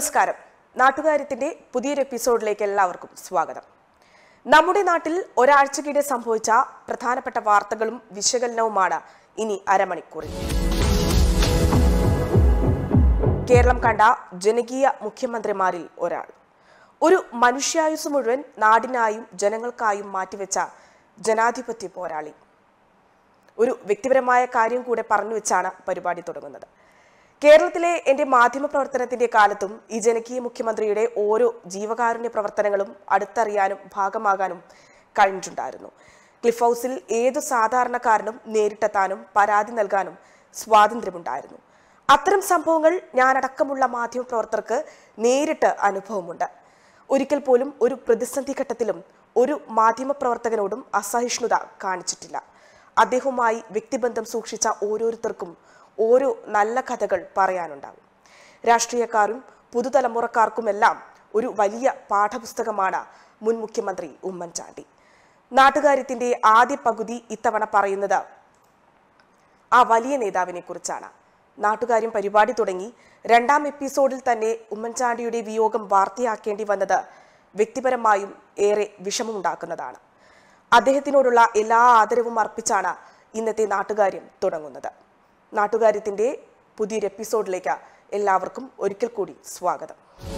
നമസ്കാരം നാട്ടുകാര്യത്തിന്റെ പുതിയൊരു എപ്പിസോഡിലേക്ക് എല്ലാവർക്കും സ്വാഗതം നമ്മുടെ നാട്ടിൽ ഒരാഴ്ചക്കിടെ സംഭവിച്ച പ്രധാനപ്പെട്ട വാർത്തകളും വിശകലനവുമാണ് ഇനി അരമണിക്കൂറിൽ കേരളം കണ്ട ജനകീയ മുഖ്യമന്ത്രിമാരിൽ ഒരാൾ ഒരു മനുഷ്യായുസ് മുഴുവൻ നാടിനായും ജനങ്ങൾക്കായും മാറ്റിവെച്ച ജനാധിപത്യ പോരാളി ഒരു വ്യക്തിപരമായ കാര്യം കൂടെ പറഞ്ഞു വെച്ചാണ് പരിപാടി തുടങ്ങുന്നത് കേരളത്തിലെ എൻ്റെ മാധ്യമപ്രവർത്തനത്തിന്റെ കാലത്തും ഈ ജനകീയ മുഖ്യമന്ത്രിയുടെ ഓരോ ജീവകാരുണ്യ പ്രവർത്തനങ്ങളും അടുത്തറിയാനും ഭാഗമാകാനും കഴിഞ്ഞിട്ടുണ്ടായിരുന്നു ക്ലിഫ് ഹൗസിൽ ഏതു സാധാരണക്കാരനും നേരിട്ടെത്താനും പരാതി നൽകാനും സ്വാതന്ത്ര്യമുണ്ടായിരുന്നു അത്തരം സംഭവങ്ങൾ ഞാനടക്കമുള്ള മാധ്യമപ്രവർത്തകർക്ക് നേരിട്ട് അനുഭവമുണ്ട് ഒരിക്കൽ പോലും ഒരു പ്രതിസന്ധി ഘട്ടത്തിലും ഒരു മാധ്യമപ്രവർത്തകനോടും അസഹിഷ്ണുത കാണിച്ചിട്ടില്ല അദ്ദേഹവുമായി വ്യക്തിബന്ധം സൂക്ഷിച്ച ഓരോരുത്തർക്കും ഓരോ നല്ല കഥകൾ പറയാനുണ്ടാകും രാഷ്ട്രീയക്കാരും പുതുതലമുറക്കാർക്കുമെല്ലാം ഒരു വലിയ പാഠപുസ്തകമാണ് മുൻ മുഖ്യമന്ത്രി ഉമ്മൻചാണ്ടി നാട്ടുകാര്യത്തിന്റെ ആദ്യ പകുതി ഇത്തവണ പറയുന്നത് ആ വലിയ നേതാവിനെ കുറിച്ചാണ് നാട്ടുകാര്യം പരിപാടി തുടങ്ങി രണ്ടാം എപ്പിസോഡിൽ തന്നെ ഉമ്മൻചാണ്ടിയുടെ വിയോഗം വാർത്തയാക്കേണ്ടി വന്നത് വ്യക്തിപരമായും ഏറെ വിഷമമുണ്ടാക്കുന്നതാണ് അദ്ദേഹത്തിനോടുള്ള എല്ലാ ആദരവും അർപ്പിച്ചാണ് ഇന്നത്തെ നാട്ടുകാര്യം തുടങ്ങുന്നത് നാട്ടുകാര്യത്തിന്റെ പുതിയൊരു എപ്പിസോഡിലേക്ക് എല്ലാവർക്കും ഒരിക്കൽ കൂടി സ്വാഗതം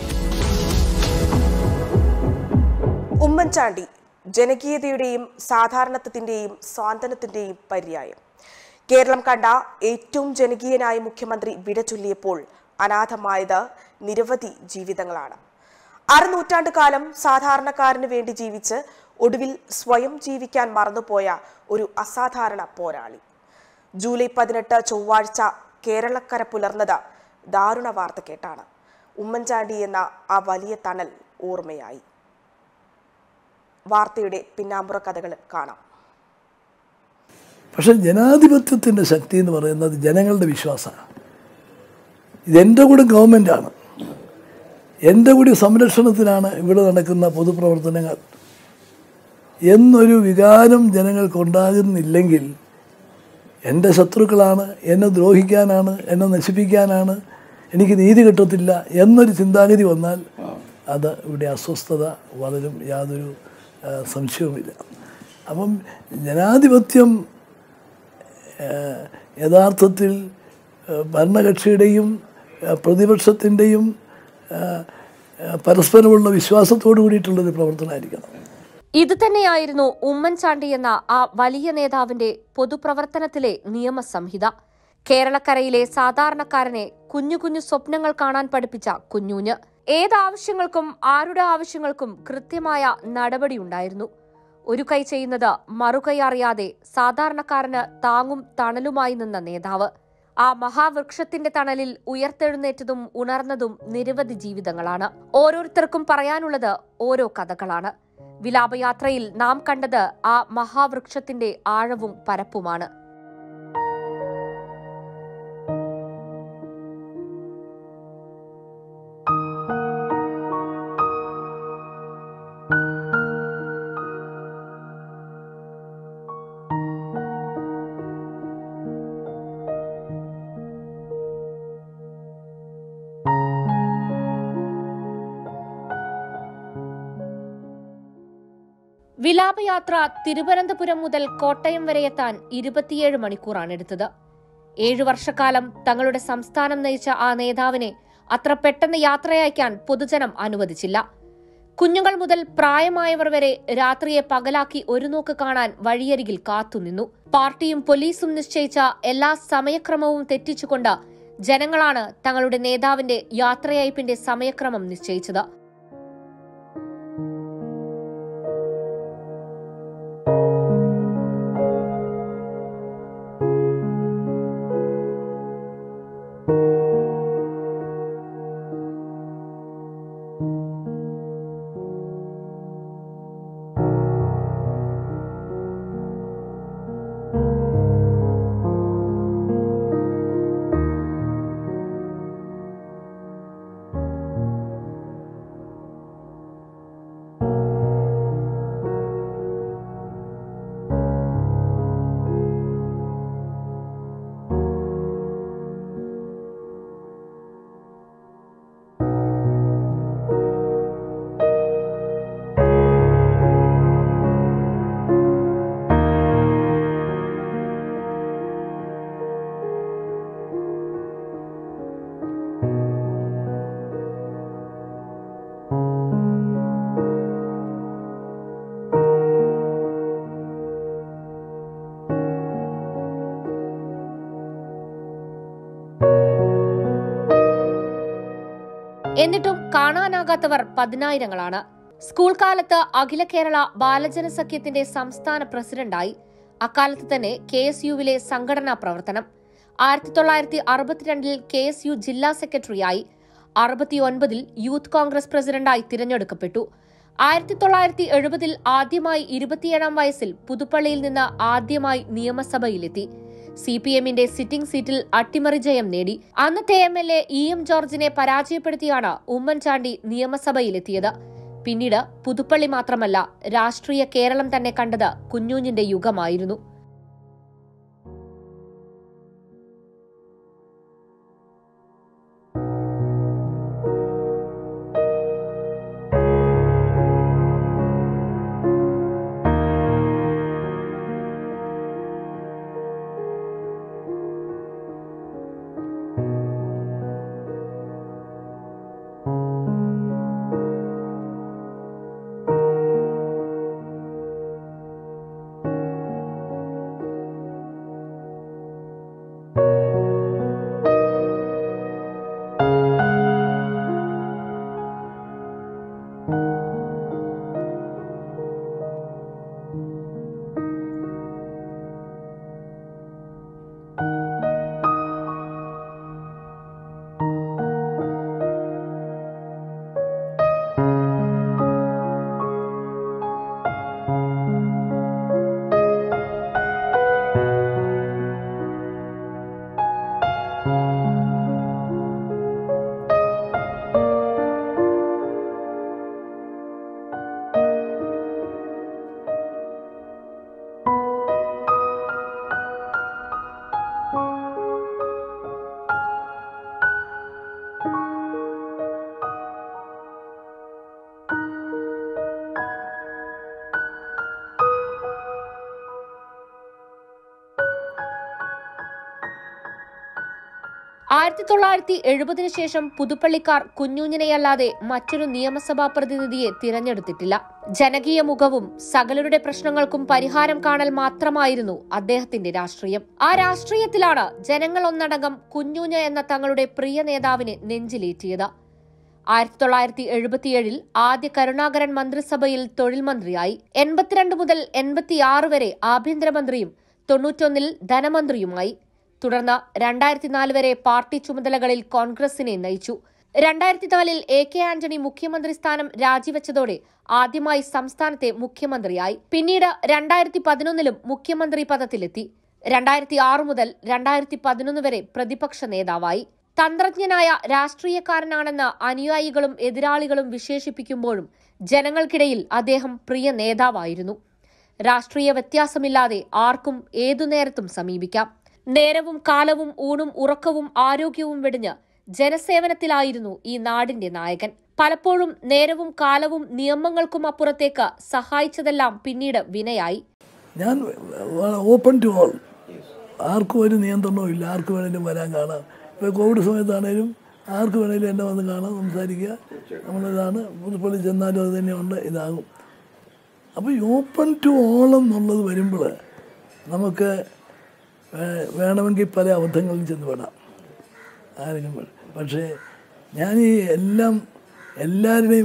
ഉമ്മൻചാണ്ടി ജനകീയതയുടെയും സാധാരണത്വത്തിന്റെയും സ്വാതന്ത്ര്യത്തിന്റെയും പര്യായം കേരളം കണ്ട ഏറ്റവും ജനകീയനായ മുഖ്യമന്ത്രി വിട ചൊല്ലിയപ്പോൾ അനാഥമായത് നിരവധി ജീവിതങ്ങളാണ് അരനൂറ്റാണ്ട് കാലം സാധാരണക്കാരന് വേണ്ടി ജീവിച്ച് ഒടുവിൽ സ്വയം ജീവിക്കാൻ മറന്നുപോയ ഒരു അസാധാരണ പോരാളി ജൂലൈ പതിനെട്ട് ചൊവ്വാഴ്ച കേരളക്കര പുലർന്നത് ദാരുണ വാർത്ത കേട്ടാണ് ഉമ്മൻചാണ്ടി എന്ന ആ വലിയ തണൽ ഓർമ്മയായി വാർത്തയുടെ പിന്നാമ്പുറ കഥകൾ കാണാം പക്ഷെ ജനാധിപത്യത്തിൻ്റെ ശക്തി എന്ന് പറയുന്നത് ജനങ്ങളുടെ വിശ്വാസമാണ് ഇതെൻ്റെ കൂടെ ഗവൺമെൻറ്റാണ് എൻ്റെ കൂടി സംരക്ഷണത്തിലാണ് ഇവിടെ നടക്കുന്ന പൊതുപ്രവർത്തനങ്ങൾ എന്നൊരു വികാരം ജനങ്ങൾക്കുണ്ടാകുന്നില്ലെങ്കിൽ എൻ്റെ ശത്രുക്കളാണ് എന്നെ ദ്രോഹിക്കാനാണ് എന്നെ നശിപ്പിക്കാനാണ് എനിക്ക് നീതി കിട്ടത്തില്ല എന്നൊരു ചിന്താഗതി വന്നാൽ അത് ഇവിടെ അസ്വസ്ഥത വളരും യാതൊരു ആ, സംശയവുമില്ല അപ്പം ജനാധിപത്യം ഏഹ് യഥാർത്ഥത്തിൽ ഏഹ് ഭരണകക്ഷിയുടെയും ഏഹ് പ്രതിപക്ഷത്തിൻ്റെയും ഏഹ് ഏഹ് പരസ്പരമുള്ള വിശ്വാസത്തോടു കൂടിയിട്ടുള്ളൊരു പ്രവർത്തനമായിരിക്കണം ഇത് തന്നെയായിരുന്നു ഉമ്മൻചാണ്ടി എന്ന ആ വലിയ നേതാവിന്റെ പൊതുപ്രവർത്തനത്തിലെ നിയമസംഹിത കേരളക്കരയിലെ സാധാരണക്കാരനെ കുഞ്ഞു കുഞ്ഞു സ്വപ്നങ്ങൾ കാണാൻ പഠിപ്പിച്ച കുഞ്ഞൂഞ്ഞ് ഏതാവശ്യങ്ങൾക്കും ആരുടെ ആവശ്യങ്ങൾക്കും കൃത്യമായ നടപടിയുണ്ടായിരുന്നു ഒരു കൈ ചെയ്യുന്നത് മറുകൈ അറിയാതെ സാധാരണക്കാരന് താങ്ങും തണലുമായി നിന്ന നേതാവ് ആ മഹാവൃക്ഷത്തിന്റെ തണലിൽ ഉയർത്തെഴുന്നേറ്റതും ഉണർന്നതും നിരവധി ജീവിതങ്ങളാണ് ഓരോരുത്തർക്കും പറയാനുള്ളത് ഓരോ കഥകളാണ് വിലാപയാത്രയിൽ നാം കണ്ടത് ആ മഹാവൃക്ഷത്തിന്റെ ആഴവും പരപ്പുമാണ് വിലാപയാത്ര തിരുവനന്തപുരം മുതൽ കോട്ടയം വരെ എത്താൻ ഇരുപത്തിയേഴ് മണിക്കൂറാണ് എടുത്തത് ഏഴു വർഷക്കാലം തങ്ങളുടെ സംസ്ഥാനം നയിച്ച ആ നേതാവിനെ അത്ര പെട്ടെന്ന് യാത്രയയക്കാൻ പൊതുജനം അനുവദിച്ചില്ല കുഞ്ഞുങ്ങൾ മുതൽ പ്രായമായവർ വരെ രാത്രിയെ പകലാക്കി ഒരു നോക്ക് കാണാൻ വഴിയരികിൽ കാത്തുനിന്നു പാർട്ടിയും പോലീസും നിശ്ചയിച്ച എല്ലാ സമയക്രമവും തെറ്റിച്ചുകൊണ്ട് ജനങ്ങളാണ് തങ്ങളുടെ നേതാവിന്റെ യാത്രയയപ്പിന്റെ സമയക്രമം നിശ്ചയിച്ചത് എന്നിട്ടും കാണാനാകാത്തവർ പതിനായിരങ്ങളാണ് സ്കൂൾ കാലത്ത് അഖില കേരള ബാലജന സഖ്യത്തിന്റെ സംസ്ഥാന പ്രസിഡന്റായി അക്കാലത്ത് തന്നെ കെ എസ് യുവിലെ സംഘടനാ പ്രവർത്തനം ആയിരത്തി തൊള്ളായിരത്തി അറുപത്തിരണ്ടിൽ കെ എസ് യു ജില്ലാ സെക്രട്ടറിയായി അറുപത്തിയൊൻപതിൽ യൂത്ത് കോൺഗ്രസ് പ്രസിഡന്റായി തിരഞ്ഞെടുക്കപ്പെട്ടു ആയിരത്തി തൊള്ളായിരത്തി എഴുപതിൽ ആദ്യമായി ഇരുപത്തിയേഴാം വയസ്സിൽ പുതുപ്പള്ളിയിൽ നിന്ന് ആദ്യമായി നിയമസഭയിലെത്തി സി പി എമ്മിന്റെ സിറ്റിംഗ് സീറ്റിൽ അട്ടിമറി ജയം നേടി അന്നത്തെ M L A E M ജോർജിനെ പരാജയപ്പെടുത്തിയാണ് ഉമ്മൻചാണ്ടി നിയമസഭയിലെത്തിയത് പിന്നീട് പുതുപ്പള്ളി മാത്രമല്ല രാഷ്ട്രീയ കേരളം തന്നെ കണ്ടത് കുഞ്ഞൂഞ്ഞിന്റെ യുഗമായിരുന്നു ആയിരത്തി തൊള്ളായിരത്തി എഴുപതിനു ശേഷം പുതുപ്പള്ളിക്കാർ കുഞ്ഞൂഞ്ഞിനെയല്ലാതെ മറ്റൊരു നിയമസഭാ പ്രതിനിധിയെ തിരഞ്ഞെടുത്തിട്ടില്ല ജനകീയ മുഖവും സകലരുടെ പ്രശ്നങ്ങൾക്കും പരിഹാരം കാണൽ മാത്രമായിരുന്നു അദ്ദേഹത്തിന്റെ രാഷ്ട്രീയം ആ രാഷ്ട്രീയത്തിലാണ് ജനങ്ങൾ ഒന്നടങ്കം കുഞ്ഞൂഞ്ഞ എന്ന തങ്ങളുടെ പ്രിയ നേതാവിനെ നെഞ്ചിലേറ്റിയത് ആയിരത്തി തൊള്ളായിരത്തി എഴുപത്തിയേഴിൽ ആദ്യ കരുണാകരൻ മന്ത്രിസഭയിൽ തൊഴിൽ മന്ത്രിയായി എൺപത്തിരണ്ട് മുതൽ എൺപത്തിയാറ് വരെ ആഭ്യന്തരമന്ത്രിയും തൊണ്ണൂറ്റൊന്നിൽ ധനമന്ത്രിയുമായി തുടർന്ന് രണ്ടായിരത്തി നാല് വരെ പാർട്ടി ചുമതലകളിൽ കോൺഗ്രസിനെ നയിച്ചു രണ്ടായിരത്തി നാലിൽ എ കെ ആന്റണി മുഖ്യമന്ത്രി സ്ഥാനം രാജിവെച്ചതോടെ ആദ്യമായി സംസ്ഥാനത്തെ മുഖ്യമന്ത്രിയായി പിന്നീട് രണ്ടായിരത്തി പതിനൊന്നിലും മുഖ്യമന്ത്രി പദത്തിലെത്തി രണ്ടായിരത്തി ആറ് മുതൽ രണ്ടായിരത്തി പതിനൊന്ന് വരെ പ്രതിപക്ഷ നേതാവായി തന്ത്രജ്ഞനായ രാഷ്ട്രീയക്കാരനാണെന്ന് അനുയായികളും എതിരാളികളും വിശേഷിപ്പിക്കുമ്പോഴും ജനങ്ങൾക്കിടയിൽ അദ്ദേഹം പ്രിയ നേതാവായിരുന്നു രാഷ്ട്രീയ വ്യത്യാസമില്ലാതെ ആർക്കും ഏതു നേരത്തും സമീപിക്കാം നേരവും കാലവും ഊണും ഉറക്കവും ആരോഗ്യവും വെടിഞ്ഞ് ജനസേവനത്തിലായിരുന്നു ഈ നാടിന്റെ നായകൻ പലപ്പോഴും നേരവും കാലവും നിയമങ്ങൾക്കും അപ്പുറത്തേക്ക് സഹായിച്ചതെല്ലാം പിന്നീട് വിനയായി ഞാൻ ഓപ്പൺ ടു ഓൾ ആർക്കും ഒരു നിയന്ത്രണവും ഇല്ല ആർക്ക് വേണേലും വരാൻ കാണാം ഇപ്പോൾ കോവിഡ് സമയത്താണേലും ആർക്ക് വേണേലും എന്നെ വന്ന് കാണാം സംസാരിക്കുക നമ്മളിതാണ് പുതുപ്പള്ളി ചെന്നാലും അത് തന്നെയുണ്ട് ഇതാകും അപ്പോൾ ഈ ഓപ്പൺ ടു ഓൾ എന്നുള്ളത് വരുമ്പോൾ നമുക്ക് വേ- വേണമെങ്കിൽ പല അബദ്ധങ്ങളിലും ചെന്ന് പെടാം ആരെങ്കിലും പെടാം. പക്ഷേ ഞാൻ ഈ എല്ലാം എല്ലാവരുടെയും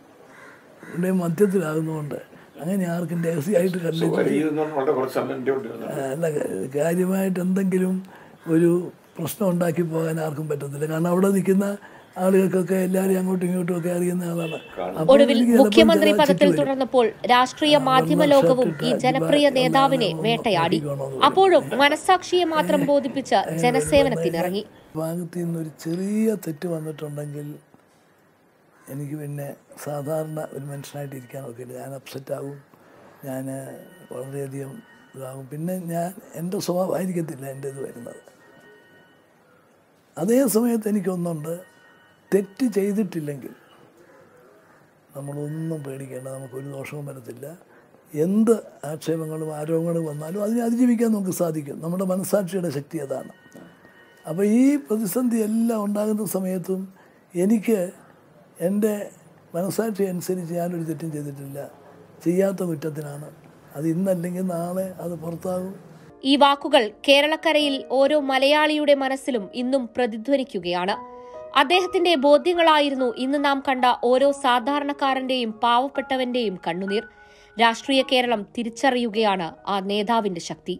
യുടെയും മധ്യത്തിലാകുന്നതുകൊണ്ട് അങ്ങനെ ആർക്കും രഹസ്യമായിട്ട് കണ്ടിട്ട് വരിയിരുന്നോണ്ട് വളരെ കുറച്ച് സമയം എൻ്റെ ഉണ്ട് അല്ല കാര്യമായിട്ട് എന്തെങ്കിലും ഒരു പ്രശ്നം ഉണ്ടാക്കി പോകാൻ ആർക്കും പറ്റത്തില്ല കാരണം അവിടെ നിൽക്കുന്ന ആളുകൾക്കൊക്കെ എല്ലാവരും അങ്ങോട്ടും ഇങ്ങോട്ടും ഒക്കെ അറിയുന്ന ആളാണ് അപ്പോൾ ഒടുവിൽ എനിക്ക് ചിലപ്പോൾ മുഖ്യമന്ത്രി ചില പദത്തിൽ ചുറ്റും വരും. തുടർന്നപ്പോൾ രാഷ്ട്രീയ മാധ്യമ ലോകവും ഈ ജനപ്രിയ നേതാവിനെ വേട്ടയാടി അപ്പോഴും മനസാക്ഷിയെ മാത്രം ബോധിപ്പിച്ച് ജനസേവനത്തിനിറങ്ങി ഭാഗത്ത് നിന്നൊരു ചെറിയ തെറ്റ് വന്നിട്ടുണ്ടെങ്കിൽ എനിക്ക് പിന്നെ സാധാരണ ഒരു മനുഷ്യനായിട്ട് ഇരിക്കാൻ നോക്കില്ല ഞാൻ അപ്സെറ്റ് ആകും ഞാൻ വളരെയധികം ഇതാകും പിന്നെ ഞാൻ എൻ്റെ സ്വഭാവമായിരിക്കത്തില്ല എൻ്റെ ഇത് വരുന്നത് അതേ സമയത്ത് എനിക്കൊന്നുണ്ട് തെറ്റ് ചെയ്തിട്ടില്ലെങ്കിൽ നമ്മളൊന്നും പേടിക്കേണ്ട നമുക്കൊരു ദോഷവും വരത്തില്ല എന്ത് ആക്ഷേപങ്ങളും ആരോപണങ്ങളും വന്നാലും അതിനെ അതിജീവിക്കാൻ നമുക്ക് സാധിക്കും നമ്മുടെ മനസ്സാക്ഷിയുടെ ശക്തി അതാണ് അപ്പോൾ ഈ പ്രതിസന്ധി എല്ലാം ഉണ്ടാകുന്ന സമയത്തും എനിക്ക് എൻ്റെ മനസ്സാക്ഷി അനുസരിച്ച് ഞാനൊരു തെറ്റും ചെയ്തിട്ടില്ല ചെയ്യാത്ത കുറ്റത്തിനാണ് അത് ഇന്നല്ലെങ്കിൽ നാളെ അത് പുറത്താകും ഈ വാക്കുകൾ കേരളക്കരയിൽ ഓരോ മലയാളിയുടെ മനസ്സിലും ഇന്നും പ്രതിധ്വനിക്കുകയാണ് അദ്ദേഹത്തിന്റെ ബോധ്യങ്ങളായിരുന്നു ഇന്ന് നാം കണ്ട ഓരോ സാധാരണക്കാരന്റെയും പാവപ്പെട്ടവന്റെയും കണ്ണുനീർ രാഷ്ട്രീയ കേരളം തിരിച്ചറിയുകയാണ് ആ നേതാവിന്റെ ശക്തി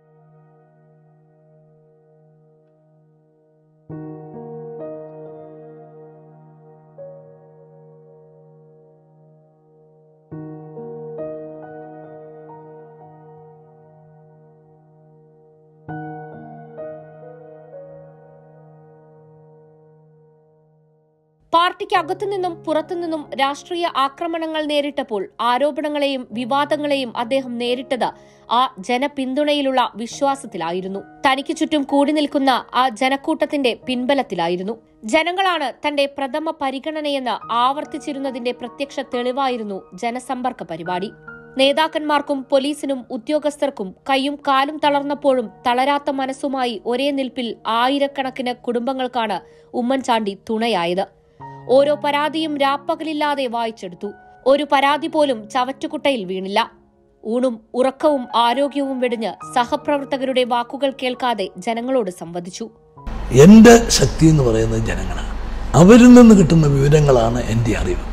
പാർട്ടിക്ക് അകത്തുനിന്നും പുറത്തുനിന്നും രാഷ്ട്രീയ ആക്രമണങ്ങൾ നേരിട്ടപ്പോൾ ആരോപണങ്ങളെയും വിവാദങ്ങളെയും അദ്ദേഹം നേരിട്ടത് ആ ജനപിന്തുണയിലുള്ള വിശ്വാസത്തിലായിരുന്നു തനിക്ക് ചുറ്റും കൂടി നിൽക്കുന്ന ആ ജനക്കൂട്ടത്തിന്റെ പിൻബലത്തിലായിരുന്നു ജനങ്ങളാണ് തന്റെ പ്രഥമ പരിഗണനയെന്ന് ആവർത്തിച്ചിരുന്നതിന്റെ പ്രത്യക്ഷ തെളിവായിരുന്നു ജനസമ്പർക്ക പരിപാടി നേതാക്കന്മാർക്കും പോലീസിനും ഉദ്യോഗസ്ഥർക്കും കൈയും കാലും തളർന്നപ്പോഴും തളരാത്ത മനസ്സുമായി ഒരേ നിൽപ്പിൽ ആയിരക്കണക്കിന് കുടുംബങ്ങൾക്കാണ് ഉമ്മൻചാണ്ടി തുണയായത് ഓരോ പരാതിയും രാപ്പകലില്ലാതെ വായിച്ചെടുത്തു ഒരു പരാതി പോലും ചവറ്റുകുട്ടയിൽ വീണില്ല ഊണും ഉറക്കവും ആരോഗ്യവും വെടിഞ്ഞ് സഹപ്രവർത്തകരുടെ വാക്കുകൾ കേൾക്കാതെ ജനങ്ങളോട് സംവദിച്ചു എൻ്റെ ശക്തി എന്ന് പറയുന്നത് ജനങ്ങളാണ് അവരിൽ നിന്ന് കിട്ടുന്ന വിവരങ്ങളാണ് എൻ്റെ അറിവ്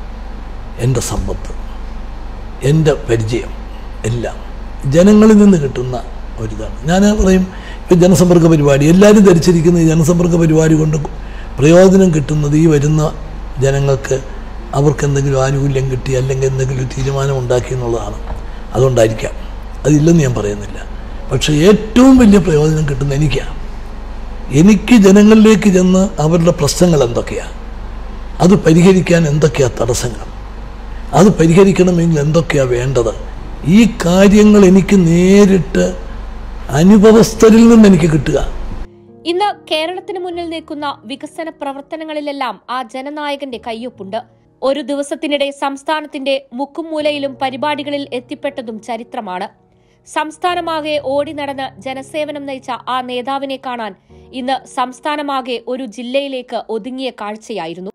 എൻ്റെ സമ്പത്ത് എൻ്റെ പരിചയം എല്ലാം ജനങ്ങളിൽ നിന്ന് കിട്ടുന്ന ഒരിതാണ് ഞാൻ പറയും ഇപ്പം ജനസമ്പർക്ക പരിപാടി എല്ലാവരും ധരിച്ചിരിക്കുന്ന ഈ ജനസമ്പർക്ക പരിപാടി കൊണ്ട് പ്രയോജനം കിട്ടുന്നത് ഈ വരുന്ന ജനങ്ങൾക്ക് അവർക്ക് എന്തെങ്കിലും ആനുകൂല്യം കിട്ടി അല്ലെങ്കിൽ എന്തെങ്കിലും തീരുമാനം ഉണ്ടാക്കി എന്നുള്ളതാണ് അതുകൊണ്ടായിരിക്കാം അതില്ലെന്ന് ഞാൻ പറയുന്നില്ല പക്ഷേ ഏറ്റവും വലിയ പ്രയോജനം കിട്ടുന്ന എനിക്കാണ് എനിക്ക് ജനങ്ങളിലേക്ക് ചെന്ന് അവരുടെ പ്രശ്നങ്ങൾ എന്തൊക്കെയാണ് അത് പരിഹരിക്കാൻ എന്തൊക്കെയാ തടസ്സങ്ങൾ അത് പരിഹരിക്കണമെങ്കിൽ എന്തൊക്കെയാണ് വേണ്ടത് ഈ കാര്യങ്ങൾ എനിക്ക് നേരിട്ട് അനുഭവസ്ഥരിൽ നിന്ന് എനിക്ക് കിട്ടുക ഇന്ന് കേരളത്തിന് മുന്നിൽ നിൽക്കുന്ന വികസന പ്രവർത്തനങ്ങളിലെല്ലാം ആ ജനനായകന്റെ കയ്യൊപ്പുണ്ട് ഒരു ദിവസത്തിനിടെ സംസ്ഥാനത്തിന്റെ മുക്കും മൂലയിലും പരിപാടികളിൽ എത്തിപ്പെട്ടതും ചരിത്രമാണ് സംസ്ഥാനമാകെ ഓടി നടന്ന് ജനസേവനം നയിച്ച ആ നേതാവിനെ കാണാൻ ഇന്ന് സംസ്ഥാനമാകെ ഒരു ജില്ലയിലേക്ക് ഒതുങ്ങിയ കാഴ്ചയായിരുന്നു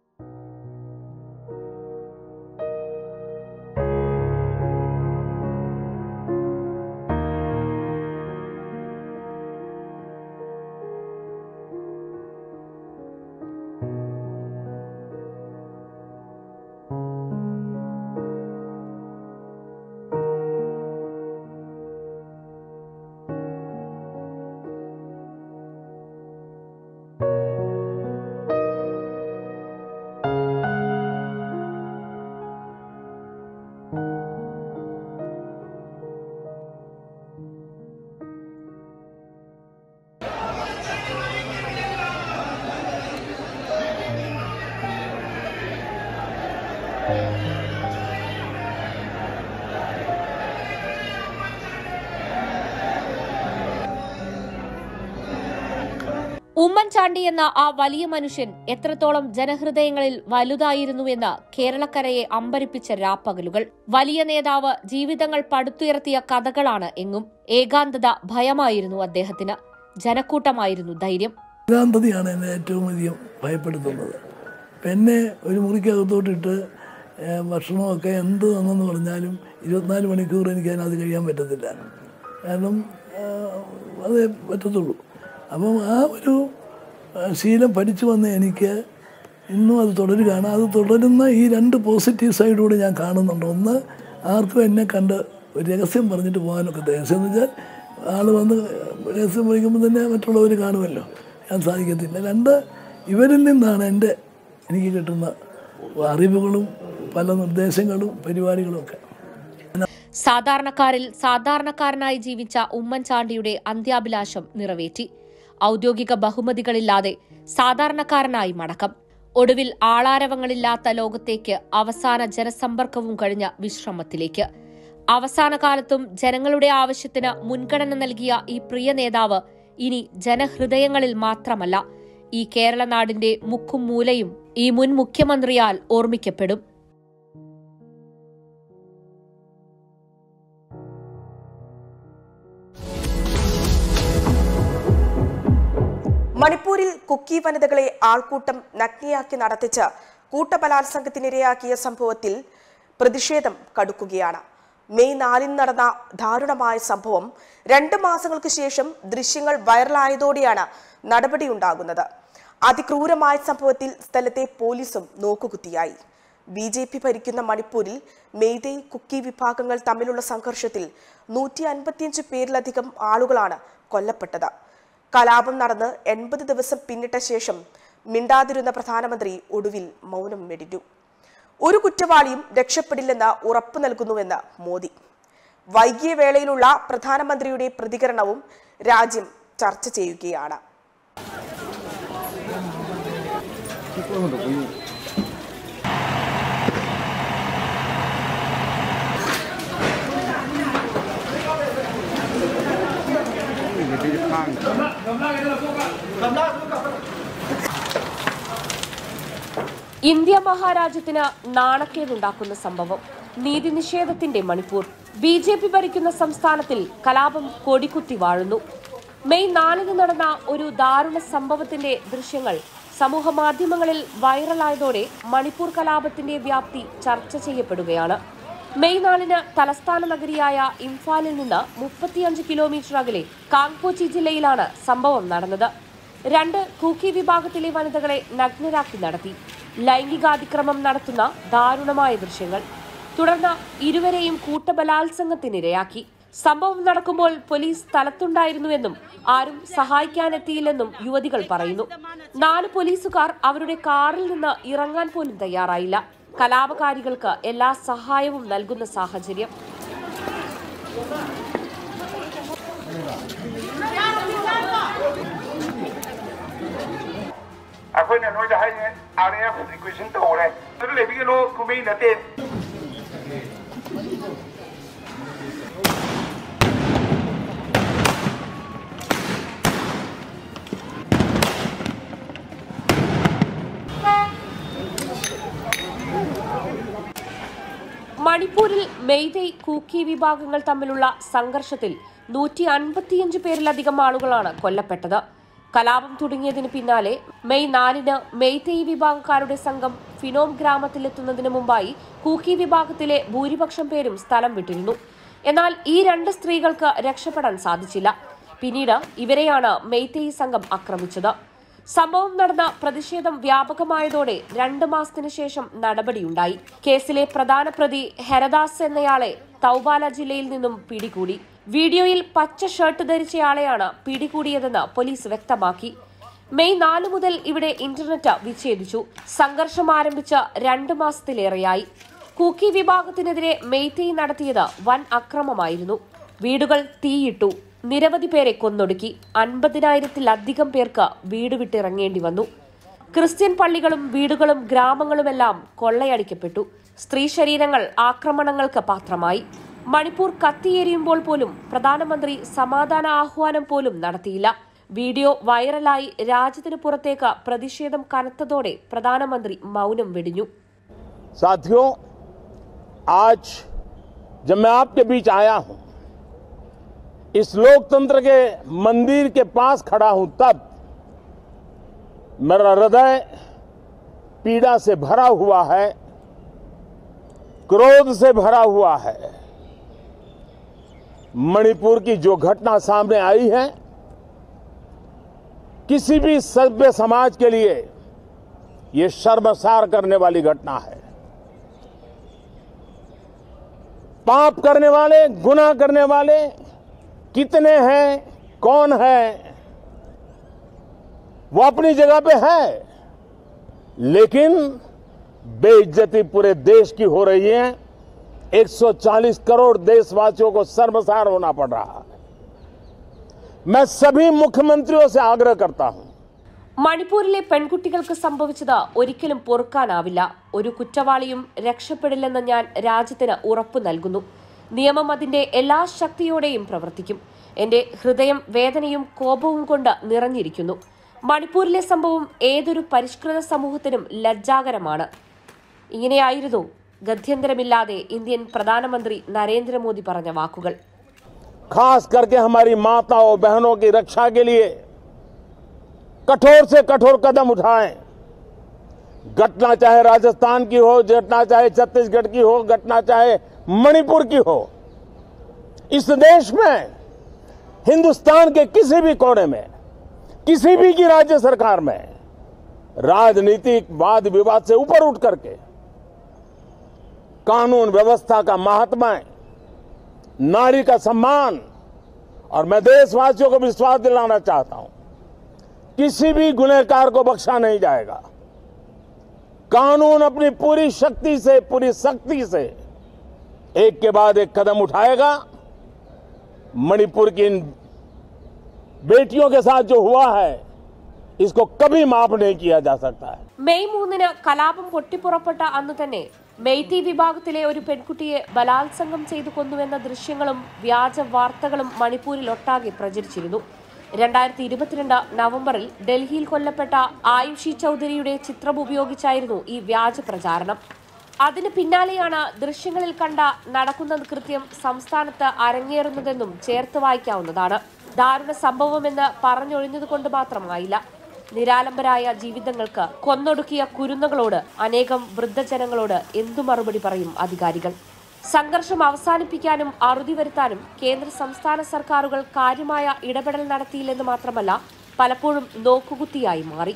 ഉമ്മൻചാണ്ടി എന്ന ആ വലിയ മനുഷ്യൻ എത്രത്തോളം ജനഹൃദയങ്ങളിൽ വലുതായിരുന്നുവെന്ന് കേരളക്കരയെ അമ്പരിപ്പിച്ച രാപ്പകലുകൾ വലിയ നേതാവ് ജീവിതങ്ങൾ പടുത്തുയർത്തിയ കഥകളാണ് എങ്ങും ഏകാന്തത ഭയമായിരുന്നു അദ്ദേഹത്തിന് ജനക്കൂട്ടമായിരുന്നു ധൈര്യം ഏകാന്തതയാണ് എന്നെ ഏറ്റവും അധികം ഭയപ്പെടുത്തുന്നത് ഇപ്പം എന്നെ ഒരു മുറിക്കകത്തോട്ടിട്ട് ഏഹ്, ഭക്ഷണമൊക്കെ എന്ത് തന്നെന്ന് പറഞ്ഞാലും ഇരുപത്തിനാല് മണിക്കൂർ എനിക്ക് അതിനകത്ത് കഴിയാൻ പറ്റത്തില്ല കാരണം ആഹ്, അതേ പറ്റത്തുള്ളൂ അപ്പം ആ ഒരു ആഹ്, ശീലം പഠിച്ചു വന്ന എനിക്ക് ഇന്നും അത് തുടരുകയാണ് അത് തുടരുന്ന ഈ രണ്ട് പോസിറ്റീവ് സൈഡൂടെ ഞാൻ കാണുന്നുണ്ട് ഒന്ന് ആർക്കും എന്നെ കണ്ട് ഒരു രഹസ്യം പറഞ്ഞിട്ട് പോകാനൊക്കെ രഹസ്യം എന്ന് വെച്ചാൽ ആൾ വന്ന് രഹസ്യം പറയുമ്പോൾ തന്നെ മറ്റുള്ളവർ കാണുമല്ലോ ഞാൻ സാധിക്കത്തില്ല രണ്ട് ഇവരിൽ നിന്നാണ് എൻ്റെ എനിക്ക് കിട്ടുന്ന അറിവുകളും പല നിർദ്ദേശങ്ങളും പരിപാടികളും ഒക്കെ സാധാരണക്കാരിൽ സാധാരണക്കാരനായി ജീവിച്ച ഉമ്മൻചാണ്ടിയുടെ അന്ത്യാഭിലാഷം നിറവേറ്റി ഔദ്യോഗിക ബഹുമതികളില്ലാതെ സാധാരണക്കാരനായി മടക്കം ഒടുവിൽ ആളാരവങ്ങളില്ലാത്ത ലോകത്തേക്ക് അവസാന ജനസമ്പർക്കവും കഴിഞ്ഞ വിശ്രമത്തിലേക്ക് അവസാന കാലത്തും ജനങ്ങളുടെ ആവശ്യത്തിന് മുൻഗണന നൽകിയ ഈ പ്രിയ നേതാവ് ഇനി ജനഹൃദയങ്ങളിൽ മാത്രമല്ല ഈ കേരള നാടിന്റെ മുക്കും മൂലയും ഈ മുൻ മുഖ്യമന്ത്രിയാൽ ഓർമ്മിക്കപ്പെടും മണിപ്പൂരിൽ കുക്കി വനിതകളെ ആൾക്കൂട്ടം നഗ്നിയാക്കി നടത്തിച്ച് കൂട്ടബലാത്സംഗത്തിനിരയാക്കിയ സംഭവത്തിൽ പ്രതിഷേധം കടുക്കുകയാണ് മെയ് നാലിന് നടന്ന ദാരുണമായ സംഭവം രണ്ട് മാസങ്ങൾക്ക് ശേഷം ദൃശ്യങ്ങൾ വൈറലായതോടെയാണ് നടപടിയുണ്ടാകുന്നത് അതിക്രൂരമായ സംഭവത്തിൽ സ്ഥലത്തെ പോലീസും നോക്കുകുത്തിയായി ബി ജെ പി ഭരിക്കുന്ന മണിപ്പൂരിൽ മെയ്തേ കുക്കി വിഭാഗങ്ങൾ തമ്മിലുള്ള സംഘർഷത്തിൽ നൂറ്റി അൻപത്തിയഞ്ച് പേരിലധികം ആളുകളാണ് കൊല്ലപ്പെട്ടത് കലാപം നടന്ന് എൺപത് ദിവസം പിന്നിട്ട ശേഷം മിണ്ടാതിരുന്ന പ്രധാനമന്ത്രി ഒടുവിൽ മൗനം വെടിഞ്ഞു ഒരു കുറ്റവാളിയും രക്ഷപ്പെടില്ലെന്ന് ഉറപ്പു നൽകുന്നുവെന്ന് മോദി വൈകിയ വേളയിലുള്ള പ്രധാനമന്ത്രിയുടെ പ്രതികരണവും രാജ്യം ചർച്ച ചെയ്യുകയാണ് ഇന്ത്യ മഹാരാജ്യത്തിന് നാണക്കേടുണ്ടാക്കുന്ന സംഭവം നീതി നിഷേധത്തിന്റെ മണിപ്പൂർ ബി ജെ പി ഭരിക്കുന്ന സംസ്ഥാനത്തിൽ കലാപം കൊടികുത്തി വാഴുന്നു മെയ് നാലിന് നടന്ന ഒരു ദാരുണ സംഭവത്തിന്റെ ദൃശ്യങ്ങൾ സമൂഹ മാധ്യമങ്ങളിൽ വൈറലായതോടെ മണിപ്പൂർ കലാപത്തിന്റെ വ്യാപ്തി ചർച്ച ചെയ്യപ്പെടുകയാണ് മെയ് നാലിന് തലസ്ഥാന നഗരിയായ ഇംഫാലിൽ നിന്ന് മുപ്പത്തിയഞ്ച് കിലോമീറ്റർ അകലെ കാങ്പോച്ചി ജില്ലയിലാണ് സംഭവം നടന്നത് രണ്ട് കൂക്കി വിഭാഗത്തിലെ വനിതകളെ നഗ്നരാക്കി നടത്തി ലൈംഗികാതിക്രമം നടത്തുന്ന ദാരുണമായ ദൃശ്യങ്ങൾ തുടർന്ന് ഇരുവരെയും കൂട്ടബലാത്സംഗത്തിനിരയാക്കി സംഭവം നടക്കുമ്പോൾ പോലീസ് സ്ഥലത്തുണ്ടായിരുന്നുവെന്നും ആരും സഹായിക്കാനെത്തിയില്ലെന്നും യുവതികൾ പറയുന്നു നാല് പോലീസുകാർ അവരുടെ കാറിൽ നിന്ന് ഇറങ്ങാൻ പോലും തയ്യാറായില്ല കലാപകാരികൾക്ക് എല്ലാ സഹായവും നൽകുന്ന സാഹചര്യം ꯑꯩꯈꯣꯏꯅ ꯅꯣꯏꯗ ꯍꯥꯏꯅꯤ ꯑꯥꯔ ꯑꯦꯐ ꯔꯤꯀ꯭ꯋꯦꯁꯟ ꯇꯧꯔꯦ ꯑꯗꯨ ꯂꯩꯕꯤꯒꯅꯨ ꯀꯨꯝꯍꯩ ꯅꯠꯇꯦ മണിപ്പൂരിൽ മെയ്തൈ കൂക്കി വിഭാഗങ്ങൾ തമ്മിലുള്ള സംഘർഷത്തിൽ നൂറ്റി അൻപത്തിയഞ്ച് പേരിലധികം ആളുകളാണ് കൊല്ലപ്പെട്ടത് കലാപം തുടങ്ങിയതിന് പിന്നാലെ മെയ് നാലിന് മെയ്തൈ വിഭാഗക്കാരുടെ സംഘം ഫിനോം ഗ്രാമത്തിലെത്തുന്നതിന് മുമ്പായി കൂക്കി വിഭാഗത്തിലെ ഭൂരിപക്ഷം പേരും സ്ഥലം വിട്ടിരുന്നു എന്നാൽ ഈ രണ്ട് സ്ത്രീകൾക്ക് രക്ഷപ്പെടാൻ സാധിച്ചില്ല പിന്നീട് ഇവരെയാണ് മെയ്തേയി സംഘം ആക്രമിച്ചത് സംഭവം നടന്ന പ്രതിഷേധം വ്യാപകമായതോടെ രണ്ട് മാസത്തിനു ശേഷം നടപടിയുണ്ടായി കേസിലെ പ്രധാന പ്രതി ഹെരദാസ് എന്നയാളെ തൗബാല ജില്ലയിൽ നിന്നും പിടികൂടി വീഡിയോയിൽ പച്ച ഷർട്ട് ധരിച്ചയാളെയാണ് പിടികൂടിയതെന്ന് പോലീസ് വ്യക്തമാക്കി മെയ് നാല് മുതൽ ഇവിടെ ഇന്റർനെറ്റ് വിച്ഛേദിച്ചു സംഘർഷം ആരംഭിച്ച രണ്ട് മാസത്തിലേറെയായി കൂക്കി വിഭാഗത്തിനെതിരെ മെയ്തേയി നടത്തിയത് വൻ അക്രമമായിരുന്നു വീടുകൾ തീയിട്ടു നിരവധി പേരെ കൊന്നൊടുക്കി അൻപതിനായിരത്തിലധികം പേർക്ക് വീട് വിട്ടിറങ്ങേണ്ടി വന്നു ക്രിസ്ത്യൻ പള്ളികളും വീടുകളും ഗ്രാമങ്ങളുമെല്ലാം കൊള്ളയടിക്കപ്പെട്ടു സ്ത്രീ ശരീരങ്ങൾ ആക്രമണങ്ങൾക്ക് പാത്രമായി മണിപ്പൂർ കത്തിയെരിയുമ്പോൾ പോലും പ്രധാനമന്ത്രി സമാധാന ആഹ്വാനം പോലും നടത്തിയില്ല വീഡിയോ വൈറലായി രാജ്യത്തിന് പുറത്തേക്ക് പ്രതിഷേധം കനത്തതോടെ പ്രധാനമന്ത്രി മൗനം വെടിഞ്ഞു साथियों आज जब मैं आपके बीच आया हूं इस लोकतंत्र के मंदिर के पास खड़ा हूं तब मेरा हृदय पीड़ा से भरा हुआ है क्रोध से भरा हुआ है मणिपुर की जो घटना सामने आई है किसी भी सभ्य समाज के लिए ये शर्मसार करने वाली घटना है पाप करने वाले गुनाह करने वाले कितने हैं कौन है वो अपनी जगह पे है लेकिन बेइज्जती पूरे देश की हो रही है 140 करोड़ देशवासियों को शर्मसार होना पड़ रहा है मैं सभी मुख्यमंत्रियों से आग्रह करता हूं മണിപ്പൂരിലെ പെൺകുട്ടികൾക്ക് സംഭവിച്ചത് ഒരിക്കലും പൊറുക്കാനാവില്ല ഒരു കുറ്റവാളിയും രക്ഷപ്പെടില്ലെന്ന് ഞാൻ രാജ്യത്തിന് ഉറപ്പു നൽകുന്നു നിയമം അതിന്റെ എല്ലാ ശക്തിയോടെയും പ്രവർത്തിക്കും എന്റെ ഹൃദയം വേദനയും കോപവും കൊണ്ട് നിറഞ്ഞിരിക്കുന്നു മണിപ്പൂരിലെ സംഭവം ഏതൊരു പരിഷ്കൃത സമൂഹത്തിനും ലജ്ജാകരമാണ് ഇങ്ങനെയായിരുന്നു ഗത്യന്തരമില്ലാതെ ഇന്ത്യൻ പ്രധാനമന്ത്രി നരേന്ദ്രമോദി പറഞ്ഞ വാക്കുകൾ खास करके हमारी माताओं बहनों की रक्षा के लिए कठोर से कठोर कदम उठाएं घटना चाहे राजस्थान की हो घटना चाहे छत्तीसगढ़ की हो घटना चाहे मणिपुर की हो इस देश में हिंदुस्तान के किसी भी कोने में किसी भी की राज्य सरकार में राजनीतिक वाद विवाद से ऊपर उठ करके कानून व्यवस्था का महात्मा नारी का सम्मान और मैं देशवासियों को विश्वास दिलाना चाहता हूं किसी भी गुनहगार को बख्शा नहीं जाएगा कानून अपनी पूरी शक्ति से पूरी शक्ति से एक के बाद एक कदम उठाएगा मणिपुर की इन बेटियों के साथ जो हुआ है इसको कभी माफ नहीं किया जा सकता है മെയ് മൂന്നിന് കലാപം പൊട്ടിപ്പുറപ്പെട്ട അന്ന് തന്നെ മെയ്തി വിഭാഗത്തിലെ ഒരു പെൺകുട്ടിയെ ബലാത്സംഗം ചെയ്തു കൊന്നുവെന്ന ദൃശ്യങ്ങളും വ്യാജ വാർത്തകളും മണിപ്പൂരിൽ ഒട്ടാകെ പ്രചരിച്ചിരുന്നു രണ്ടായിരത്തി ഇരുപത്തിരണ്ട് നവംബറിൽ ഡൽഹിയിൽ കൊല്ലപ്പെട്ട ആയുഷി ചൌധരിയുടെ ചിത്രം ഉപയോഗിച്ചായിരുന്നു ഈ വ്യാജ പ്രചാരണം അതിന് പിന്നാലെയാണ് ദൃശ്യങ്ങളിൽ കണ്ട നടക്കുന്ന കൃത്യം സംസ്ഥാനത്ത് അരങ്ങേറുന്നതെന്നും ചേർത്ത് വായിക്കാവുന്നതാണ് ദാരുണ സംഭവമെന്ന് പറഞ്ഞൊഴിഞ്ഞതുകൊണ്ട് മാത്രമായില്ല നിരാലംബരായ ജീവിതങ്ങൾക്ക് കൊന്നൊടുക്കിയ കുരുന്നുകളോട് അനേകം വൃദ്ധജനങ്ങളോട് എന്തു മറുപടി പറയും അധികാരികൾ സംഘർഷം അവസാനിപ്പിക്കാനും അറുതി വരുത്താനും കേന്ദ്ര സംസ്ഥാന സർക്കാരുകൾ കാര്യമായ ഇടപെടൽ നടത്തിയില്ലെന്ന് മാത്രമല്ല പലപ്പോഴും നോക്കുകുത്തിയായി മാറി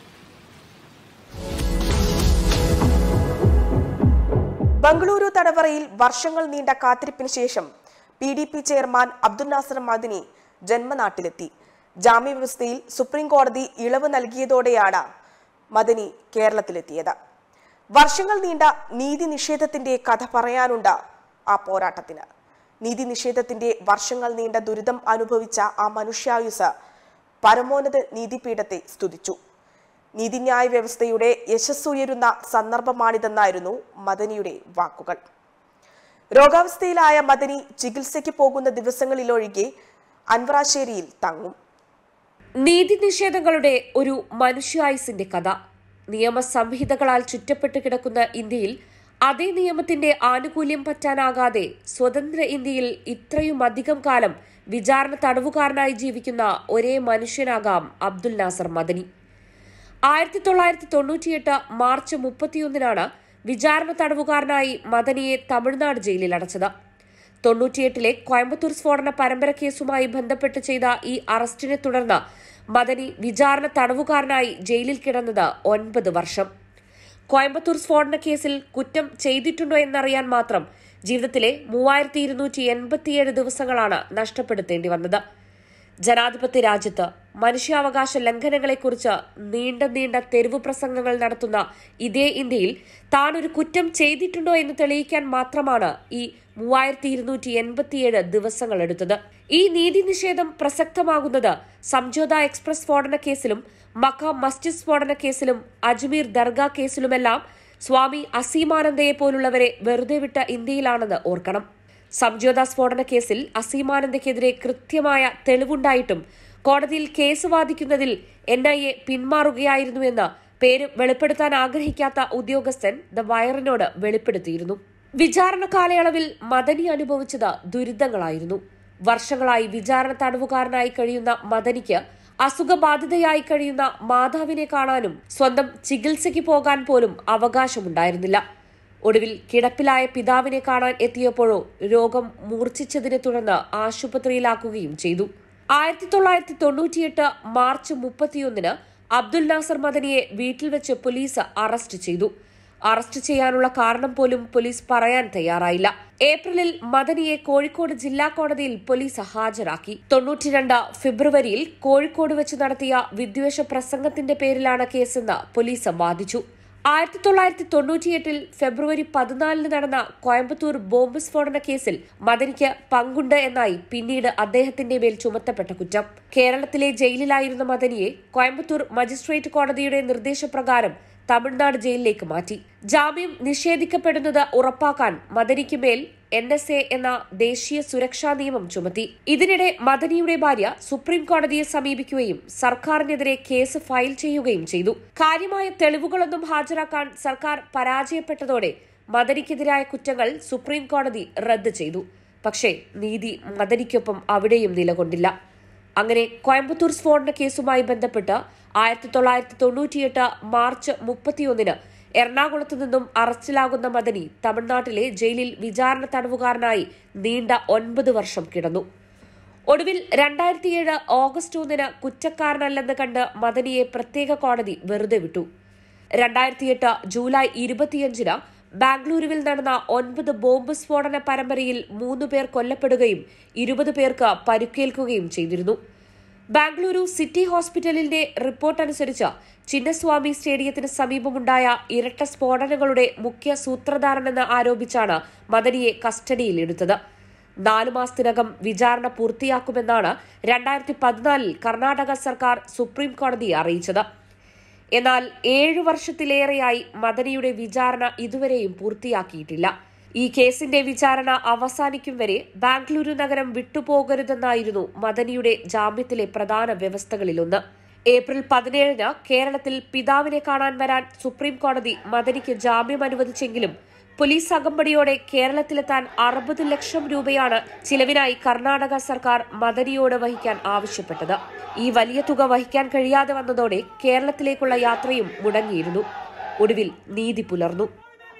ബംഗളൂരു തടവറയിൽ വർഷങ്ങൾ നീണ്ട കാത്തിരിപ്പിന് ശേഷം P D P chairman Abdul Nasser Madani ജന്മനാട്ടിലെത്തി ജാമ്യവ്യവസ്ഥയിൽ സുപ്രീം കോടതി ഇളവ് നൽകിയതോടെയാണ് മദനി കേരളത്തിലെത്തിയത് വർഷങ്ങൾ നീണ്ട നീതി നിഷേധത്തിന്റെ കഥ പറയാനുണ്ട് ആ പോരാട്ടത്തിന് നീതി നിഷേധത്തിന്റെ വർഷങ്ങൾ നീണ്ട ദുരിതം അനുഭവിച്ച ആ മനുഷ്യായുസ് പരമോന്നത നീതിപീഠത്തെ സ്തുതിച്ചു നീതിന്യായ വ്യവസ്ഥയുടെ യശസ്സുയരുന്ന സന്ദർഭമാണിതെന്നായിരുന്നു മദനിയുടെ വാക്കുകൾ രോഗാവസ്ഥയിലായ മദനി ചികിത്സയ്ക്ക് പോകുന്ന ദിവസങ്ങളിലൊഴികെ അൻവറാശ്ശേരിയിൽ തങ്ങും നീതി നിഷേധങ്ങളുടെ ഒരു മനുഷ്യായുസിന്റെ കഥ നിയമസംഹിതകളാൽ ചുറ്റപ്പെട്ട് കിടക്കുന്ന ഇന്ത്യയിൽ അതേ നിയമത്തിന്റെ ആനുകൂല്യം പറ്റാനാകാതെ സ്വതന്ത്ര ഇന്ത്യയിൽ ഇത്രയും അധികം കാലം വിചാരണ തടവുകാരനായി ജീവിക്കുന്ന ഒരേ മനുഷ്യനാകാം അബ്ദുൽ നാസർ മദനി ആയിരത്തി തൊള്ളായിരത്തി തൊണ്ണൂറ്റിയെട്ട് മാർച്ച് മുപ്പത്തിയൊന്നിനാണ് വിചാരണ തടവുകാരനായി മദനിയെ തമിഴ്നാട് ജയിലിൽ അടച്ചത് തൊണ്ണൂറ്റിയെട്ടിലെ കോയമ്പത്തൂർ സ്ഫോടന പരമ്പര കേസുമായി ബന്ധപ്പെട്ട് ചെയ്ത ഈ അറസ്റ്റിനെ തുടർന്ന് മദനി വിചാരണ തടവുകാരനായി ജയിലിൽ കിടന്നത് ഒൻപത് വർഷം കോയമ്പത്തൂർ സ്ഫോടന കേസിൽ കുറ്റം ചെയ്തിട്ടുണ്ടോ എന്നറിയാൻ മാത്രം ജീവിതത്തിലെ മൂവായിരത്തി ഇരുന്നൂറ്റി എൺപത്തിയേഴ് ദിവസങ്ങളാണ് നഷ്ടപ്പെടുത്തേണ്ടി വന്നത് ജനാധിപത്യ രാജ്യത്ത് മനുഷ്യാവകാശ ലംഘനങ്ങളെക്കുറിച്ച് നീണ്ട നീണ്ട തെരുവ് പ്രസംഗങ്ങൾ നടത്തുന്ന ഇതേ ഇന്ത്യയിൽ താൻ ഒരു കുറ്റം ചെയ്തിട്ടുണ്ടോ എന്ന് തെളിയിക്കാൻ മാത്രമാണ് ഈ മൂവായിരത്തി ഇരുന്നൂറ്റി എൺപത്തിയേഴ് ദിവസങ്ങൾ എടുത്തത് ഈ നീതി നിഷേധം പ്രസക്തമാകുന്നത് സംജോത എക്സ്പ്രസ് സ്ഫോടന കേസിലും മക്ക മസ്ജിദ് സ്ഫോടന കേസിലും അജ്മീർ ദർഗ കേസിലുമെല്ലാം സ്വാമി അസീമാനന്ദയെ പോലുള്ളവരെ വെറുതെ വിട്ട ഇന്ത്യയിലാണെന്ന് ഓർക്കണം സംജോത സ്ഫോടന കേസിൽ അസീമാനന്ദയ്ക്കെതിരെ കൃത്യമായ തെളിവുണ്ടായിട്ടും കോടതിയിൽ കേസ് വാദിക്കുന്നതിൽ എൻ ഐ എ പിന്മാറുകയായിരുന്നുവെന്ന് പേര് വെളിപ്പെടുത്താൻ ആഗ്രഹിക്കാത്ത ഉദ്യോഗസ്ഥൻ ദ വയറിനോട് വെളിപ്പെടുത്തിയിരുന്നു വിചാരണ കാലയളവിൽ മദനി അനുഭവിച്ചത് ദുരിതങ്ങളായിരുന്നു വർഷങ്ങളായി വിചാരണ തടവുകാരനായി കഴിയുന്ന മദനിക്ക് അസുഖബാധിതയായി കഴിയുന്ന മാതാവിനെ കാണാനും സ്വന്തം ചികിത്സയ്ക്ക് പോകാൻ പോലും അവകാശമുണ്ടായിരുന്നില്ല ഒടുവിൽ കിടപ്പിലായ പിതാവിനെ കാണാൻ എത്തിയപ്പോഴോ രോഗം മൂർച്ഛിച്ചതിനെ തുടർന്ന് ആശുപത്രിയിലാക്കുകയും ചെയ്തു ആയിരത്തി തൊള്ളായിരത്തി തൊണ്ണൂറ്റിയെട്ട് മാർച്ച് മുപ്പത്തിയൊന്നിന് അബ്ദുൽ നാസർ മദനിയെ വീട്ടിൽ വെച്ച് പോലീസ് അറസ്റ്റ് ചെയ്തു അറസ്റ്റ് ചെയ്യാനുള്ള കാരണം പോലും പോലീസ് പറയാൻ തയ്യാറായില്ല ഏപ്രിലിൽ മദനിയെ കോഴിക്കോട് ജില്ലാ കോടതിയിൽ പോലീസ് ഹാജരാക്കി തൊണ്ണൂറ്റിരണ്ട് ഫെബ്രുവരിയിൽ കോഴിക്കോട് വെച്ച് നടത്തിയ വിദ്വേഷ പ്രസംഗത്തിന്റെ പേരിലാണ് കേസെന്ന് പോലീസ് വാദിച്ചു ആയിരത്തി തൊള്ളായിരത്തി തൊണ്ണൂറ്റിയെട്ടിൽ ഫെബ്രുവരി പതിനാലിന് നടന്ന കോയമ്പത്തൂർ ബോംബ് സ്ഫോടന കേസിൽ മദനിക്ക് പങ്കുണ്ട് എന്നായി പിന്നീട് അദ്ദേഹത്തിന്റെ മേൽ ചുമത്തപ്പെട്ട കുറ്റം കേരളത്തിലെ ജയിലിലായിരുന്ന മദനിയെ കോയമ്പത്തൂർ മജിസ്ട്രേറ്റ് കോടതിയുടെ നിർദ്ദേശപ്രകാരം തമിഴ്നാട് ജയിലിലേക്ക് മാറ്റി ജാമ്യം നിഷേധിക്കപ്പെടുന്നത് ഉറപ്പാക്കാൻ മദനിക്ക് മേൽ എൻ എസ് എ എന്ന ദേശീയ സുരക്ഷാ നിയമം ചുമത്തി ഇതിനിടെ മദനിയുടെ ഭാര്യ സുപ്രീം കോടതിയെ സമീപിക്കുകയും സർക്കാരിനെതിരെ കേസ് ഫയൽ ചെയ്യുകയും ചെയ്തു കാര്യമായ തെളിവുകളൊന്നും ഹാജരാക്കാൻ സർക്കാർ പരാജയപ്പെട്ടതോടെ മദനിക്കെതിരായ കുറ്റങ്ങൾ സുപ്രീം കോടതി റദ്ദ് ചെയ്തു പക്ഷേ നീതി മദനിക്കൊപ്പം അവിടെയും നിലകൊണ്ടില്ല അങ്ങനെ കോയമ്പത്തൂർ സ്ഫോടന കേസുമായി ബന്ധപ്പെട്ട് ആയിരത്തി തൊള്ളായിരത്തി തൊണ്ണൂറ്റിയെട്ട് മാർച്ച് മുപ്പത്തിയൊന്നിന് എറണാകുളത്ത് നിന്നും അറസ്റ്റിലാകുന്ന മദനി തമിഴ്നാട്ടിലെ ജയിലിൽ വിചാരണ തടവുകാരനായി നീണ്ട ഒൻപത് വർഷം കിടന്നു ഒടുവിൽ രണ്ടായിരത്തിയേഴ് ഓഗസ്റ്റ് ഒന്നിന് കുറ്റക്കാരനല്ലെന്ന് കണ്ട് മദനിയെ പ്രത്യേക കോടതി വെറുതെ വിട്ടു രണ്ടായിരത്തിയെട്ട് ജൂലൈ ഇരുപത്തിയഞ്ചിന് ബാംഗ്ലൂരുവിൽ നടന്ന ഒൻപത് ബോംബ് സ്ഫോടന പരമ്പരയിൽ മൂന്ന് പേർ കൊല്ലപ്പെടുകയും ഇരുപത് പേർക്ക് പരിക്കേൽക്കുകയും ചെയ്തിരുന്നു ബാംഗ്ലൂരു സിറ്റി ഹോസ്പിറ്റലിന്റെ റിപ്പോർട്ട് അനുസരിച്ച് ചിന്നസ്വാമി സ്റ്റേഡിയത്തിന് സമീപമുണ്ടായ ഇരട്ട സ്ഫോടനങ്ങളുടെ മുഖ്യ സൂത്രധാരനെന്ന് ആരോപിച്ചാണ് മദനിയെ കസ്റ്റഡിയിലെടുത്തത് നാലു മാസത്തിനകം വിചാരണ പൂർത്തിയാക്കുമെന്നാണ് രണ്ടായിരത്തി പതിനാലിൽ കർണാടക സർക്കാർ സുപ്രീം കോടതിയെ അറിയിച്ചത് എന്നാൽ ഏഴു വർഷത്തിലേറെയായി മദനിയുടെ വിചാരണ ഇതുവരെയും പൂർത്തിയാക്കിയിട്ടില്ല ഈ കേസിന്റെ വിചാരണ അവസാനിക്കും വരെ ബാംഗ്ലൂരു നഗരം വിട്ടുപോകരുതെന്നായിരുന്നു മദനിയുടെ ജാമ്യത്തിലെ പ്രധാന വ്യവസ്ഥകളിലൊന്ന് ഏപ്രിൽ പതിനേഴിന് കേരളത്തിൽ പിതാവിനെ കാണാൻ വരാൻ സുപ്രീം കോടതി മദനിക്ക് ജാമ്യം അനുവദിച്ചെങ്കിലും പോലീസ് അകമ്പടിയോടെ കേരളത്തിലെത്താൻ അറുപത് ലക്ഷം രൂപയാണ് ചിലവിനായി കർണാടക സർക്കാർ മദനിയോട് വഹിക്കാൻ ആവശ്യപ്പെട്ടത് ഈ വലിയ തുക വഹിക്കാൻ കഴിയാതെ വന്നതോടെ കേരളത്തിലേക്കുള്ള യാത്രയും മുടങ്ങിയിരുന്നു ഒടുവിൽ നീതി പുലർന്നു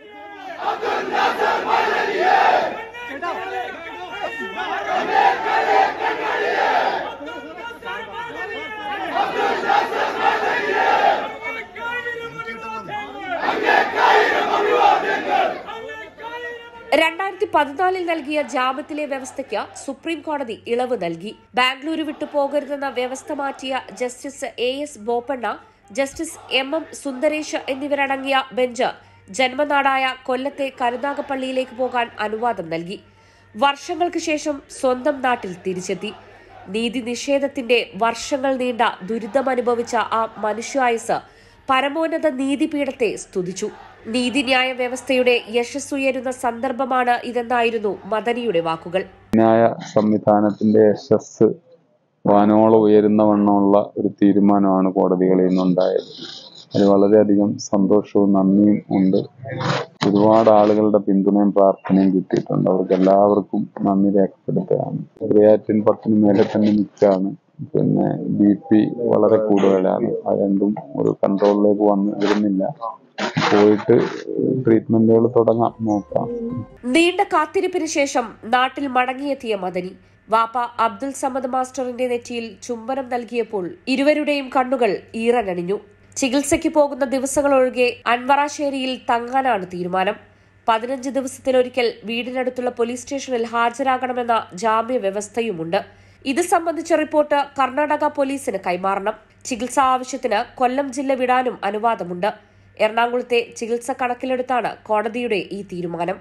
രണ്ടായിരത്തി പതിനാലിൽ നൽകിയ ജാമ്യത്തിലെ വ്യവസ്ഥയ്ക്ക് സുപ്രീം കോടതി ഇളവ് നൽകി ബാംഗ്ലൂരു വിട്ടു പോകരുതെന്ന വ്യവസ്ഥ മാറ്റിയ justice A S Bopanna justice M M Sundaresh എന്നിവരടങ്ങിയ ബെഞ്ച് ജന്മനാടായ കൊല്ലത്തെ കരുനാഗപ്പള്ളിയിലേക്ക് പോകാൻ അനുവാദം നൽകി വർഷങ്ങൾക്ക് ശേഷം സ്വന്തം നാട്ടിൽ തിരിച്ചെത്തി നീതി നിഷേധത്തിന്റെ വർഷങ്ങൾ നീണ്ട ദുരിതമനുഭവിച്ച ആ മനുഷ്യായുസ് പരമോന്നത നീതിപീഠത്തെ സ്തുതിച്ചു നീതിന്യായ വ്യവസ്ഥയുടെ യശസ്സുയരുന്ന സന്ദർഭമാണ് ഇതെന്നായിരുന്നു മദനിയുടെ വാക്കുകൾ ന്യായ സംവിധാനത്തിന്റെ യശസ് വാനോളം ഉയരുന്ന വണ്ണമുള്ള ഒരു തീരുമാനമാണ് കോടതികളിൽ നിന്നുണ്ടായത് അത് വളരെയധികം സന്തോഷവും നന്ദിയും ഉണ്ട് ഒരുപാട് ആളുകളുടെ പിന്തുണയും പ്രാർത്ഥനയും കിട്ടിയിട്ടുണ്ട് അവർക്ക് എല്ലാവർക്കും നന്ദി രേഖപ്പെടുത്തുകയാണ് ക്രിയാറ്റിൻ പത്തിന് മേലെ തന്നെ നിൽക്കുകയാണ് പിന്നെ ബി പി വളരെ കൂടുതലാണ് അത് രണ്ടും ഒരു കൺട്രോളിലേക്ക് വന്ന് വരുന്നില്ല പോയിട്ട് ട്രീറ്റ്മെന്റുകൾ തുടങ്ങാം നോക്കാം നീണ്ട കാത്തിരിപ്പിന് ശേഷം നാട്ടിൽ മടങ്ങിയെത്തിയ മദനി വാപ്പ അബ്ദുൽ സമദ് മാസ്റ്ററിന്റെ നെറ്റിയിൽ ചുംബനം നൽകിയപ്പോൾ ഇരുവരുടെയും കണ്ണുകൾ ഈറനണിഞ്ഞു ചികിത്സയ്ക്ക് പോകുന്ന ദിവസങ്ങളൊഴികെ അൻവറാശ്ശേരിയിൽ തങ്ങാനാണ് തീരുമാനം പതിനഞ്ച് ദിവസത്തിലൊരിക്കൽ വീടിനടുത്തുള്ള പോലീസ് സ്റ്റേഷനിൽ ഹാജരാകണമെന്ന ജാമ്യ വ്യവസ്ഥയുമുണ്ട് ഇത് സംബന്ധിച്ച റിപ്പോർട്ട് കർണാടക പോലീസിന് കൈമാറണം ചികിത്സാ ആവശ്യത്തിന് കൊല്ലം ജില്ല വിടാനും അനുവാദമുണ്ട് എറണാകുളത്തെ ചികിത്സ കണക്കിലെടുത്താണ് കോടതിയുടെ ഈ തീരുമാനം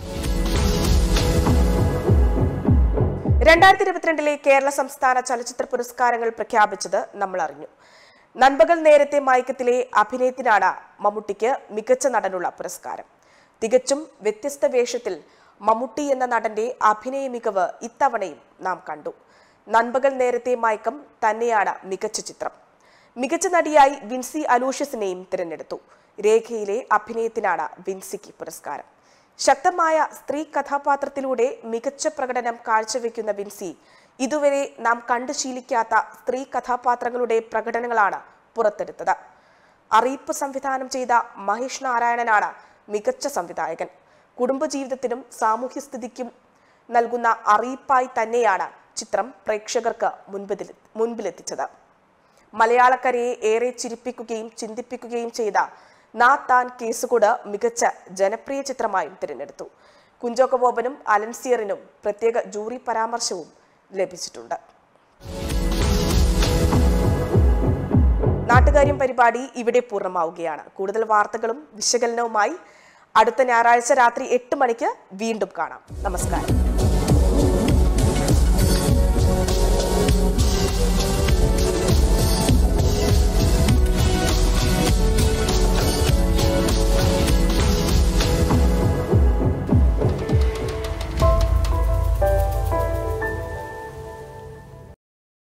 രണ്ടായിരത്തി ഇരുപത്തിരണ്ടിലെ കേരള സംസ്ഥാന ചലച്ചിത്ര പുരസ്കാരങ്ങൾ പ്രഖ്യാപിച്ചത് നമ്മൾ അറിഞ്ഞു നൻപകൽ നേരത്തെ മയക്കത്തിലെ അഭിനയത്തിനാണ് മമ്മൂട്ടിക്ക് മികച്ച നടനുള്ള പുരസ്കാരം തികച്ചും വ്യത്യസ്ത വേഷത്തിൽ മമ്മൂട്ടി എന്ന നടന്റെ അഭിനയ മികവ് ഇത്തവണയും നാം കണ്ടു നൻപകൽ നേരത്തെ മയക്കം തന്നെയാണ് മികച്ച ചിത്രം മികച്ച നടിയായി വിൻസി അലൂഷ്യസിനെയും തിരഞ്ഞെടുത്തു രേഖയിലെ അഭിനയത്തിനാണ് വിൻസിക്ക് പുരസ്കാരം ശക്തമായ സ്ത്രീ കഥാപാത്രത്തിലൂടെ മികച്ച പ്രകടനം കാഴ്ചവെക്കുന്ന വിൻസി ഇതുവരെ നാം കണ്ടു ശീലിക്കാത്ത സ്ത്രീ കഥാപാത്രങ്ങളുടെ പ്രകടനങ്ങളാണ് പുറത്തെടുത്തത് അറിയിപ്പ് സംവിധാനം ചെയ്ത മഹേഷ് നാരായണനാണ് മികച്ച സംവിധായകൻ കുടുംബജീവിതത്തിനും സാമൂഹ്യസ്ഥിതിക്കും നൽകുന്ന അറിയിപ്പായി തന്നെയാണ് ചിത്രം പ്രേക്ഷകർക്ക് മുൻപിൽ മുൻപിലെത്തിച്ചത് മലയാളക്കരയെ ഏറെ ചിരിപ്പിക്കുകയും ചിന്തിപ്പിക്കുകയും ചെയ്ത നാ താൻ കേസുകൂട് മികച്ച ജനപ്രിയ ചിത്രമായും തിരഞ്ഞെടുത്തു കുഞ്ചോക്ക ബോബനും അലൻസിയറിനും പ്രത്യേക ജൂറി പരാമർശവും ലഭിച്ചിട്ടുണ്ട് നാട്ടുകാര്യം പരിപാടി ഇവിടെ പൂർണ്ണമാവുകയാണ് കൂടുതൽ വാർത്തകളും വിശകലനവുമായി അടുത്ത ഞായറാഴ്ച രാത്രി എട്ട് മണിക്ക് വീണ്ടും കാണാം നമസ്കാരം